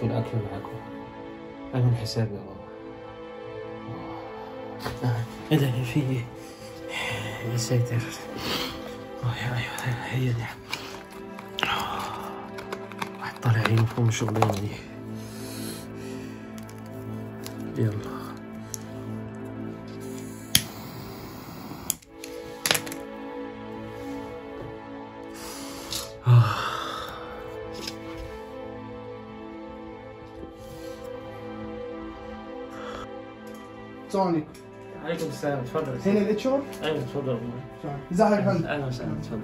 وجبت الاكل معاكم اعمل حسابي يا بابا ايه ده في ايه يا ساتر ايوه ايوه هي دي واحد طالع عينه فوق من الشغلانه دي يلا السلام عليكم عليكم السلام اتفضل هنا الاتش ار ايوه اتفضل ازي حضرتك يا فندم اهلا وسهلا اتفضل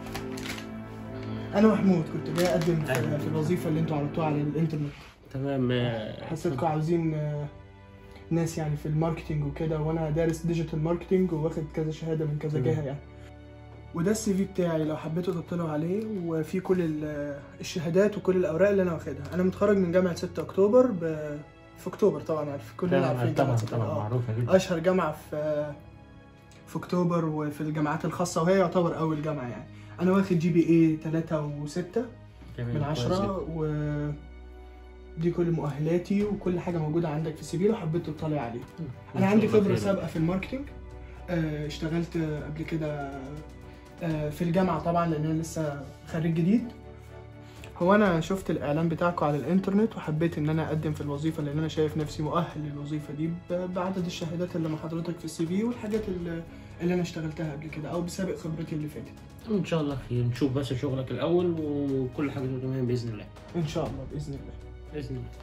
انا محمود كنت جاي اقدم في, أهلا. في الوظيفه اللي انتوا عرضتوها على الانترنت تمام آه، حسيتكم عاوزين آه، ناس يعني في الماركتينج وكده وانا دارس ديجيتال ماركتينج واخد كذا شهاده من كذا تمام. جهه يعني وده السي في بتاعي لو حبيتوا تطلعوا عليه وفي كل ال- الشهادات وكل الاوراق اللي انا واخدها انا متخرج من جامعه 6 اكتوبر ب... في اكتوبر طبعا عارف كلنا عارفين طبعا جامعه 6 طبعا آه. معروفه جدا اشهر جامعه في في اكتوبر وفي الجامعات الخاصه وهي يعتبر اول جامعه يعني انا واخد جي بي اي 3 و6 تمام، من كويس عشرة و دي كل مؤهلاتي وكل حاجه موجوده عندك في السي في لو حبيت تطلع عليه جدا. انا إن عندي شاء الله خبره خير. سابقه في الماركتينج آه، اشتغلت قبل كده آه، في الجامعه طبعا لان انا لسه خريج جديد هو انا شفت الاعلان بتاعكم على الانترنت وحبيت ان انا اقدم في الوظيفه لان انا شايف نفسي مؤهل للوظيفه دي ب- بعدد الشهادات اللي مع حضرتك في السي في والحاجات اللي, اللي انا اشتغلتها قبل كده او بسابق خبرتي اللي فاتت ان شاء الله خير نشوف بس شغلك الاول وكل حاجه تمام باذن الله ان شاء الله باذن الله باذن الله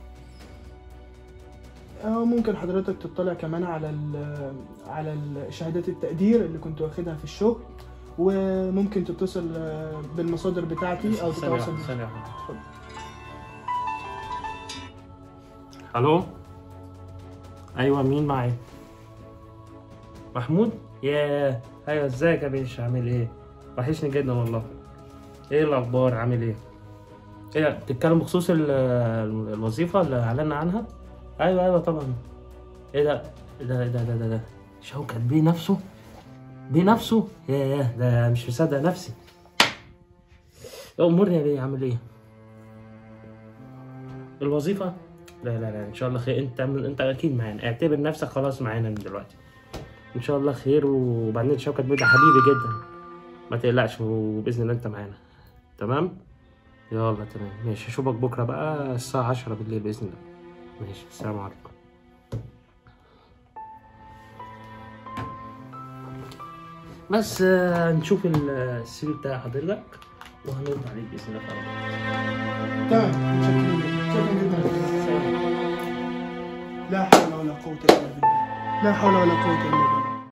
آه، ممكن حضرتك تطلع كمان على ال على ال- شهادات التقدير اللي كنت واخدها في الشغل وممكن تتصل آه، بالمصادر بتاعتي او ثانية تتواصل واحدة، ثانية واحدة. اتفضل. الو ايوه مين معايا محمود ياه ايوه ازيك يا باشا عامل ايه وحشني جدا والله ايه الاخبار عامل ايه ايه ده، بتتكلم بخصوص ال- ال- الوظيفه اللي اعلنا عنها ايوه ايوه طبعا ايه ده إيه ده إيه ده ده ده, ده. شوكت بيه نفسه بيه نفسه ياه ده مش مصدق نفسي امورني يا بيه عامل ايه الوظيفه لا لا لا ان شاء الله خير انت انت اكيد معانا اعتبر نفسك خلاص معانا من دلوقتي ان شاء الله خير وبعدين شوكت بيه ده حبيبي جدا ما تقلقش وباذن الله انت معانا تمام يلا تمام ماشي اشوفك بكره بقى الساعه 10 بالليل باذن الله ماشي السلام عليكم بس آه، نشوف السي في بتاع حضرتك وهنرد عليك باذن الله تعالى تمام متشكرين جدا شكرا جدا لا حول ولا قوه الا بالله لا حول ولا قوه الا بالله